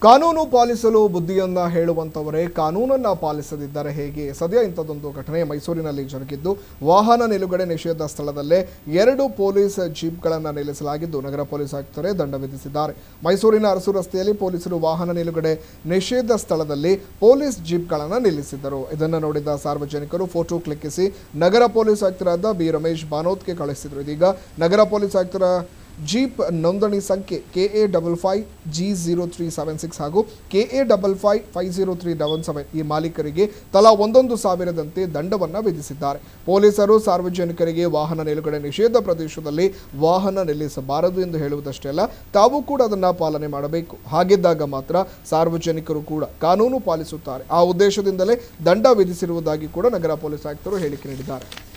ಕಾನೂನು ಪಾಲಿಸಲು ಬುದ್ಧಿಯನ್ನ ಹೇಳುವಂತವರೇ ಕಾನೂನನ್ನ ಪಾಲಿಸದಿದ್ದರೆ ಹೇಗೆ ಸದ್ಯ ಇಂಥದ್ದೊಂದು ಘಟನೆ ಮೈಸೂರಿನಲ್ಲಿ ಜರುಗಿದ್ದು ವಾಹನ ನಿಲುಗಡೆ ನಿಷೇಧ ಸ್ಥಳದಲ್ಲೇ ಎರಡು ಪೊಲೀಸ್ ಜೀಪ್ಗಳನ್ನು ನಿಲ್ಲಿಸಲಾಗಿದ್ದು ನಗರ ಪೊಲೀಸ್ ಆಯುಕ್ತರೇ ದಂಡ ವಿಧಿಸಿದ್ದಾರೆ ಮೈಸೂರಿನ ಅರಸು ರಸ್ತೆಯಲ್ಲಿ ಪೊಲೀಸರು ವಾಹನ ನಿಲುಗಡೆ ನಿಷೇಧ ಸ್ಥಳದಲ್ಲಿ ಪೊಲೀಸ್ ಜೀಪ್ಗಳನ್ನು ನಿಲ್ಲಿಸಿದ್ದರು ಇದನ್ನು ನೋಡಿದ ಸಾರ್ವಜನಿಕರು ಫೋಟೋ ಕ್ಲಿಕ್ಕಿಸಿ ನಗರ ಪೊಲೀಸ್ ಆಯುಕ್ತರಾದ ಬಿ ರಮೇಶ್ ಬಾನೋತ್ಗೆ ಕಳಿಸಿದರು ಇದೀಗ ನಗರ ಪೊಲೀಸ್ ಆಯುಕ್ತರ ಜೀಪ್ ನೋಂದಣಿ ಸಂಖ್ಯೆ K A double five G zero three seven six ಹಾಗೂ K A double five five zero three double seven ಈ ಮಾಲೀಕರಿಗೆ ತಲಾ ಒಂದೊಂದು ಸಾವಿರದಂತೆ ದಂಡವನ್ನು ವಿಧಿಸಿದ್ದಾರೆ ಪೊಲೀಸರು ಸಾರ್ವಜನಿಕರಿಗೆ ವಾಹನ ನಿಲುಗಡೆ ನಿಷೇಧ ಪ್ರದೇಶದಲ್ಲಿ ವಾಹನ ನಿಲ್ಲಿಸಬಾರದು ಎಂದು ಹೇಳುವುದಷ್ಟೇ ಅಲ್ಲ ತಾವು ಕೂಡ ಅದನ್ನು ಪಾಲನೆ ಮಾಡಬೇಕು ಹಾಗಿದ್ದಾಗ ಮಾತ್ರ ಸಾರ್ವಜನಿಕರು ಕೂಡ ಕಾನೂನು ಪಾಲಿಸುತ್ತಾರೆ ಆ ಉದ್ದೇಶದಿಂದಲೇ ದಂಡ ವಿಧಿಸಿರುವುದಾಗಿ ಕೂಡ ನಗರ ಪೊಲೀಸ್ ಆಯುಕ್ತರು ಹೇಳಿಕೆ ನೀಡಿದ್ದಾರೆ